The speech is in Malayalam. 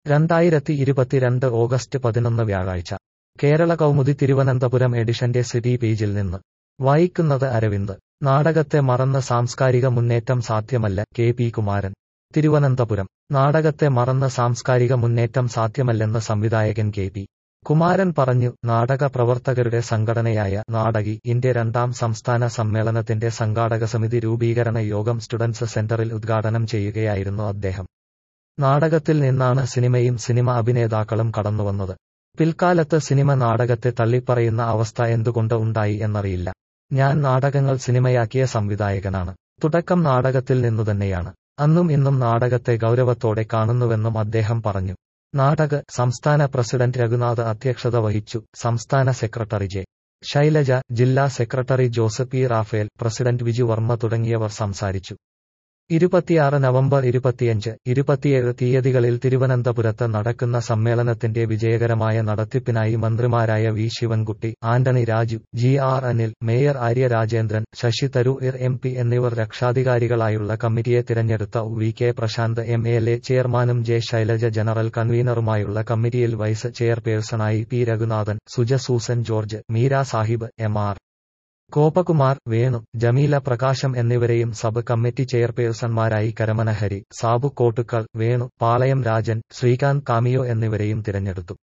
രണ്ടായിരത്തി ഇരുപത്തിരണ്ട് ഓഗസ്റ്റ് പതിനൊന്ന് വ്യാഴാഴ്ച കേരള കൗമുദി തിരുവനന്തപുരം എഡിഷന്റെ സിറ്റി പേജിൽ നിന്ന് വായിക്കുന്നത് അരവിന്ദ് നാടകത്തെ മറന്ന് സാംസ്കാരിക മുന്നേറ്റം സാധ്യമല്ല കെ പി കുമാരൻ തിരുവനന്തപുരം നാടകത്തെ മറന്ന് സാംസ്കാരിക മുന്നേറ്റം സാധ്യമല്ലെന്ന് സംവിധായകൻ കെ പി കുമാരൻ പറഞ്ഞു നാടക പ്രവർത്തകരുടെ സംഘടനയായ നാടകി ഇന്ത്യ രണ്ടാം സംസ്ഥാന സമ്മേളനത്തിന്റെ സംഘാടക സമിതി രൂപീകരണ യോഗം സ്റ്റുഡൻസ് സെന്ററിൽ ഉദ്ഘാടനം ചെയ്യുകയായിരുന്നു അദ്ദേഹം നാടകത്തിൽ നിന്നാണ് സിനിമയും സിനിമ അഭിനേതാക്കളും കടന്നുവന്നത് പിൽക്കാലത്ത് സിനിമ നാടകത്തെ തള്ളിപ്പറയുന്ന അവസ്ഥ എന്തുകൊണ്ട് ഉണ്ടായി എന്നറിയില്ല ഞാൻ നാടകങ്ങൾ സിനിമയാക്കിയ സംവിധായകനാണ് തുടക്കം നാടകത്തിൽ നിന്നുതന്നെയാണ് അന്നും ഇന്നും നാടകത്തെ ഗൗരവത്തോടെ കാണുന്നുവെന്നും അദ്ദേഹം പറഞ്ഞു നാടക സംസ്ഥാന പ്രസിഡന്റ് രഘുനാഥ് അധ്യക്ഷത വഹിച്ചു സംസ്ഥാന സെക്രട്ടറി ജെ ശൈലജ ജില്ലാ secretary Joseph P Raphael president Viju Varma തുടങ്ങിയവർ സംസാരിച്ചു ഇരുപത്തിയാറ് നവംബർ ഇരുപത്തിയഞ്ച് ഇരുപത്തിയേഴ് തീയതികളിൽ തിരുവനന്തപുരത്ത് നടക്കുന്ന സമ്മേളനത്തിന്റെ വിജയകരമായ നടത്തിപ്പിനായി മന്ത്രിമാരായ V Sivankutty Antony Raju G R Anil mayor Arya Rajendran Shashi Tharoor M P എന്നിവർ രക്ഷാധികാരികളായുള്ള കമ്മിറ്റിയെ തിരഞ്ഞെടുത്ത V K Prashanth M L A ചെയർമാനും ജെ ശൈലജ ജനറൽ കൺവീനറുമായുള്ള കമ്മിറ്റിയിൽ വൈസ് ചെയർപേഴ്സണായി P Raghunathan Suja Susan George Meera Sahib M R Gopakumar Venu Jameela Prakasham എന്നിവരെയും സബ് കമ്മിറ്റി ചെയർപേഴ്സൺമാരായി കരമനഹരി സാബു കോട്ടുക്കൽ വേണു പാളയം രാജൻ ശ്രീകാന്ത് കാമിയോ എന്നിവരെയും തിരഞ്ഞെടുത്തു